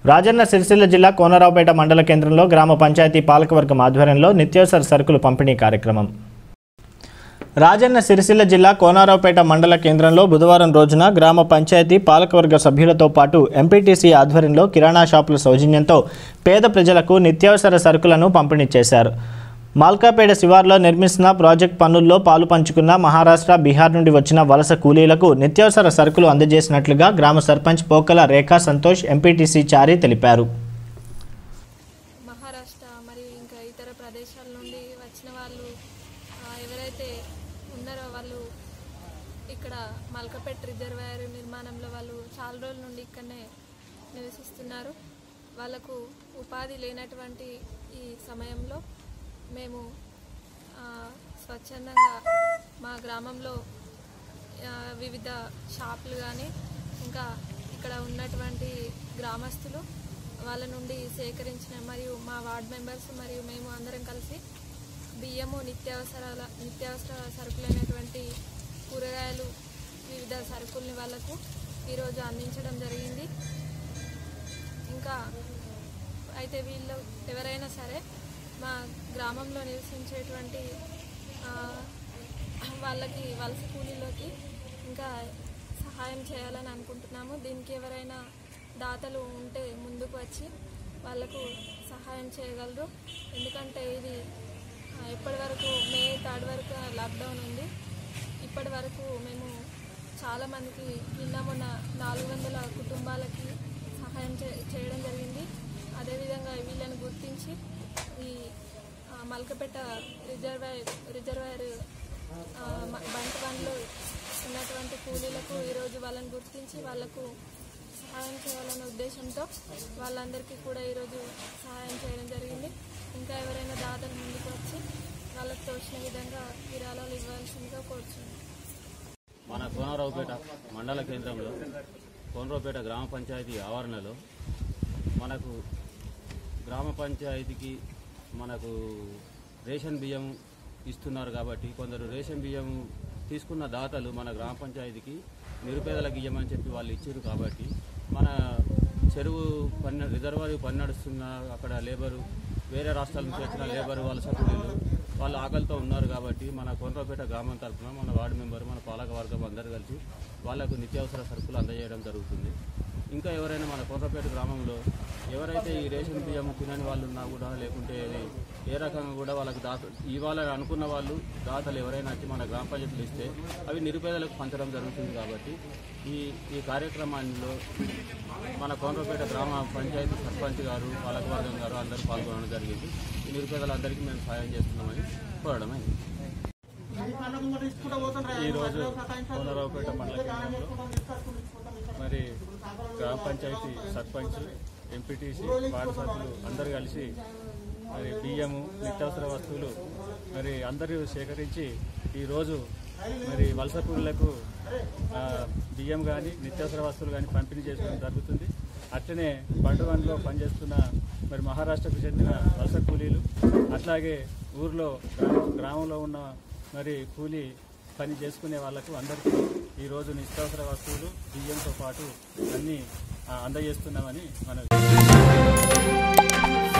రాజన్న సిరిసిల్ల జిల్లా కోనరావుపేట మండల కేంద్రంలో గ్రామ పంచాయతీ పాలకవర్గం ఆధ్వర్యంలో నిత్యావసర సరుకులు పంపిణీ కార్యక్రమం రాజన్న సిరిసిల్ల జిల్లా కోనారావుపేట మండల కేంద్రంలో బుధవారం రోజున గ్రామ పంచాయతీ పాలకవర్గ సభ్యులతో పాటు ఎంపీటీసీ ఆధ్వర్యంలో కిరాణా షాపుల సౌజన్యంతో పేద ప్రజలకు నిత్యావసర సరుకులను పంపిణీ చేశారు మాల్కాపేట శివార్లో నిర్మిస్తున్న ప్రాజెక్ట్ పనుల్లో పాలు పంచుకున్న మహారాష్ట్ర బీహార్ నుండి వచ్చిన వలస కూలీలకు నిత్యావసర సరుకులు అందజేసినట్లుగా గ్రామ సర్పంచ్ పోకల రేఖా సంతోష్ ఎంపీటీసీ చారి తెలిపారు మహారాష్ట్ర మరియు ఇంకా ఇతర ప్రదేశాల నుండి వచ్చిన వాళ్ళు ఆ, ఎవరైతే ఉన్నారో వాళ్ళు ఇక్కడ మల్కపేట్ రిజర్వాయర్ నిర్మాణంలో వాళ్ళు చాలా రోజుల నుండి ఇక్కడనే నివసిస్తున్నారు వాళ్ళకు ఉపాధి లేనటువంటి ఈ సమయంలో మేము ఆ, స్వచ్ఛందంగా మా గ్రామంలో ఆ, వివిధ షాపులు కానీ ఇంకా ఇక్కడ ఉన్నటువంటి గ్రామస్తులు వాళ్ళ నుండి సేకరించిన మరియు మా వార్డ్ మెంబర్స్ మరియు మేము అందరం కలిసి బియ్యము నిత్యావసరాల నిత్యావసర సరుకులైనటువంటి కూరగాయలు వివిధ సరుకుల్ని వాళ్ళకు ఈరోజు అందించడం జరిగింది ఇంకా అయితే వీళ్ళు ఎవరైనా సరే మా గ్రామంలో నివసించేటువంటి ఆ, వాళ్ళకి వలస కూలీలోకి ఇంకా సహాయం చేయాలని అనుకుంటున్నాము దీనికి ఎవరైనా దాతలు ఉంటే ముందుకు వచ్చి వాళ్ళకు సహాయం చేయగలరు ఎందుకంటే ఇది ఆ, ఇప్పటి వరకు మే థర్డ్ వరకు లాక్డౌన్ ఉంది ఇప్పటి వరకు మేము చాలామందికి నిన్న మొన్న నాలుగు వందల కుటుంబాలకి సహాయం చే చేయడం జరిగింది అదేవిధంగా వీళ్ళని గుర్తించి ఈ ఆ, మల్కపేట రిజర్వాయర్ రిజర్వాయర్ ఆ, మ- బంట్ బండ్లో ఉన్నటువంటి కూలీలకు ఈరోజు వాళ్ళని గుర్తించి వాళ్ళకు సహాయం చేయాలనే ఉద్దేశంతో వాళ్ళందరికీ కూడా ఈరోజు సహాయం చేయడం జరిగింది ఇంకా ఎవరైనా దాతలు ముందుకు వచ్చి వాళ్ళకు తోచిన విధంగా విరాళాలు ఇవ్వాల్సిందిగా కోరుచున్నాను మన కోనరావుపేట మండల కేంద్రంలో కోనరావుపేట గ్రామ పంచాయతీ ఆవరణలో మనకు గ్రామ పంచాయతీకి మనకు రేషన్ బియ్యం ఇస్తున్నారు కాబట్టి కొందరు రేషన్ బియ్యం తీసుకున్న దాతలు మన గ్రామ పంచాయతీకి నిరుపేదలకు ఇయ్యమని చెప్పి వాళ్ళు ఇచ్చారు కాబట్టి మన చెరువు పని రిజర్వాయర్ పని నడుస్తున్న అక్కడ లేబరు వేరే రాష్ట్రాల నుంచి వచ్చిన లేబర్ వలస కూలీలు వాళ్ళు ఆకలితో ఉన్నారు కాబట్టి మన కొండ్రపేట గ్రామం తరఫున మన వార్డు మెంబర్ మన పాలక వర్గం అందరూ కలిసి వాళ్ళకు నిత్యావసర సరుకులు అందజేయడం జరుగుతుంది ఇంకా ఎవరైనా మన కొండ్రపేట గ్రామంలో ఎవరైతే ఈ రేషన్ బియ్యం తినని వాళ్ళు ఉన్నా కూడా లేకుంటే ఇది ఏ రకంగా కూడా వాళ్ళకి దాత ఇవాళ అనుకున్న వాళ్ళు దాతలు ఎవరైనా వచ్చి మన గ్రామ పంచాయతీలు ఇస్తే అవి నిరుపేదలకు పంచడం జరుగుతుంది కాబట్టి ఈ ఈ కార్యక్రమాల్లో మన కోనరపేట గ్రామ పంచాయతీ సర్పంచ్ గారు పాలకవర్గం గారు అందరూ పాల్గొనడం జరిగింది ఈ నిరుపేదలందరికీ మేము సహాయం చేస్తున్నామని కోరడమే ఈరోజు కోనరావుపేట మండల కేంద్రంలో మరి గ్రామ పంచాయతీ సర్పంచ్ ఎంపీటీసీ వార్డు సభ్యులు అందరూ కలిసి మరి బియ్యము నిత్యావసర వస్తువులు మరి అందరూ సేకరించి ఈరోజు మరి వలస కూలీలకు ఆ, బియ్యం కానీ నిత్యావసర వస్తువులు కానీ పంపిణీ చేసుకోవడం జరుగుతుంది అట్లనే బండువన్లో పనిచేస్తున్న మరి మహారాష్ట్రకు చెందిన వలస కూలీలు అట్లాగే ఊర్లో గ్రామ గ్రామంలో ఉన్న మరి కూలీ పని చేసుకునే వాళ్ళకు అందరికీ ఈరోజు నిత్యావసర వస్తువులు బియ్యంతో పాటు అన్నీ ఆ, అందజేస్తున్నామని మనం